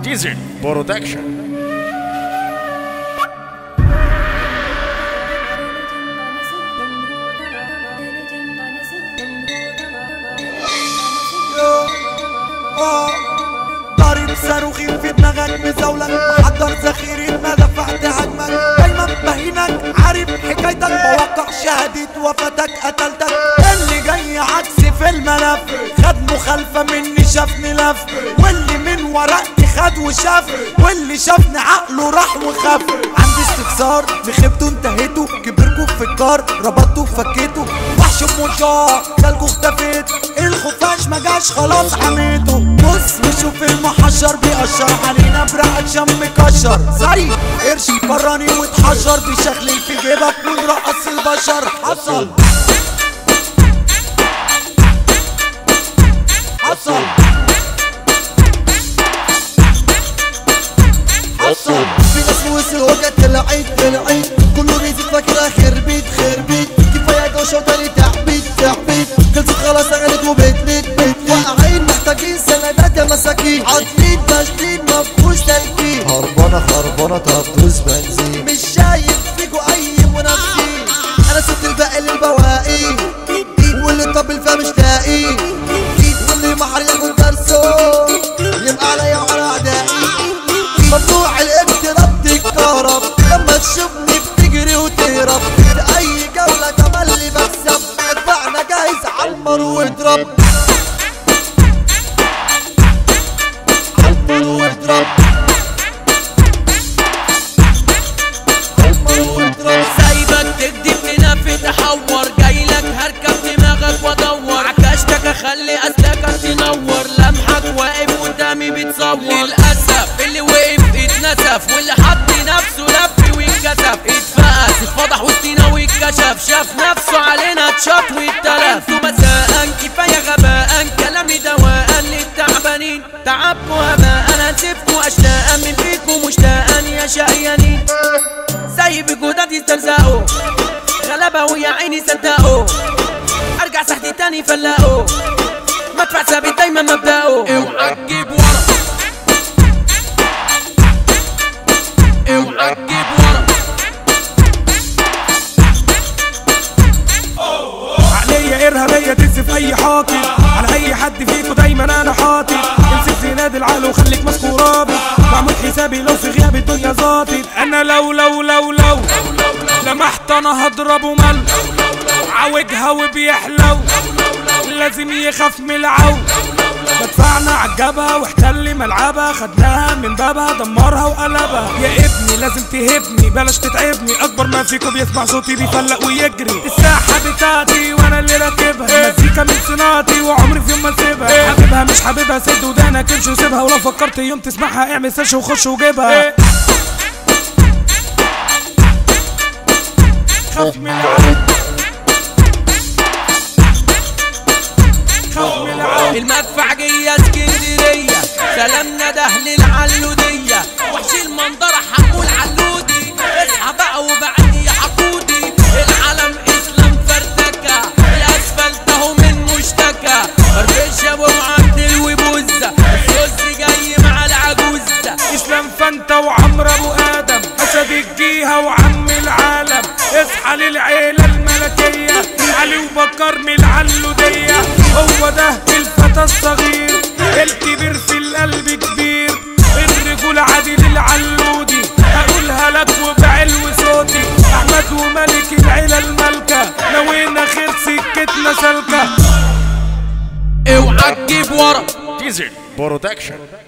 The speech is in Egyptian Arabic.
ديزل برودكشن ضارب صاروخي في دماغك مزولك محضر ذخيرة ما دفعت هجمك دايما بهينك عارف حكايتك بوقع شهادة وفاتك قتلتك اللي جاي عكسي في الملف خد مخالفة مني شافني لف واللي من ورقتي خد وشاف واللي شافني عقله راح وخاف عندي استفسار بخيبته انتهيته كبركوا في الكار ربطته فكيته وحش بمنشار جالكوا اختفيت الخفاش ما جاش خلاص عميته بص وشوف المحشر بيقشر علينا برقة شم مكشر زي قرش براني واتحشر بشكلي في جيبك ونرقص البشر حصل حصل حصل في ناس وصل وقت العيد العيد كله ريزت فاكرة خربيت خربيت كفاية جوشة وتاني تعبيد تعبيد خلصت خلاص اغانيك وبيت بيت بيت واقعين محتاجين سندات يا مساكين عاطلين تشديد مفهوش تلكين خربانة خربانة تفوز بنزين مش شايف فيكوا اي منافسين انا سبت الباقي للبواقي واللي طبل فيها مش لاقي واللي محر ياخد درسه يبقى عليا وعلى اعدائي ممنوع الاقتراب تتكهرب لما تشوفني بتجري وتهرب في اي جولة تملي بكسب ادفعنا جاهز عالمر واضرب عالمر واضرب عالمر واضرب سايبك تكدب هنا في تحور جايلك هركب دماغك وادور عكشتك اخلي اسلاكك تنور لمحك واقف قدامي بتصور للاسف اللي وقف اتنسف واللي حط نفسه لف وانكسف اتفقس اتفضح وسطينا واتكشف شاف نفسه علينا اتشاف واتلف انتوا مساء كفايه غباء كلامي دواء للتعبانين تعبوا هباء انا سيبكوا اشلاء من فيكم مشتاقا يا شقيانين سايب جودات يستلزقوا غلبة ويا عيني صدقوا ارجع صحتي تاني فلاقوا مدفع ثابت دايما مبدأه اوعى تجيب ورا اوعى تجيب ورا عقلية إرهابية تنسف أي حاكم على أي حد فيكو دايما أنا حاطط امسك زناد العقل وخليك ماسكو رابط معمول حسابي لو في غياب الدنيا ظابط أنا لو لو لو لو لمحت أنا هضربه مل عوجها وبيحلو لازم يخاف من العو مدفعنا عالجبهة واحتل ملعبها خدناها من بابها دمرها وقلبها يا ابني لازم تهبني بلاش تتعبني اكبر ما فيكم بيسمع صوتي بيفلق ويجري الساحة بتاعتي وانا اللي راكبها مزيكا من صناعتي وعمري في يوم ما اسيبها حبيبها مش حبيبها سد ودانك امشي وسيبها ولو فكرت يوم تسمعها اعمل سيرش وخش وجيبها خاف من العو خاف من العو المدفع جاية اسكندرية سلامنا ده للعلودية وحش المنظرة حمول علودي اصحى بقى وبعدي يا حقودي العالم اسلام فرتكة الاسفلت اهو من مشتكى فرفش ابو معدل وبوزة السوس جاي مع العجوزة اسلام فانتا وعمرو ابو ادم اسد الجيهه وعم العالم اصحى للعيله الملكيه علي وبكر من العلوديه هو ده الفتى الصغير الكبير في القلب كبير الرجول عادل العلودي هقولها لك وبعلو صوتي احمد وملك العيله المالكه نوينا خير سكتنا سالكه اوعى تجيب ورا ديزل برودكشن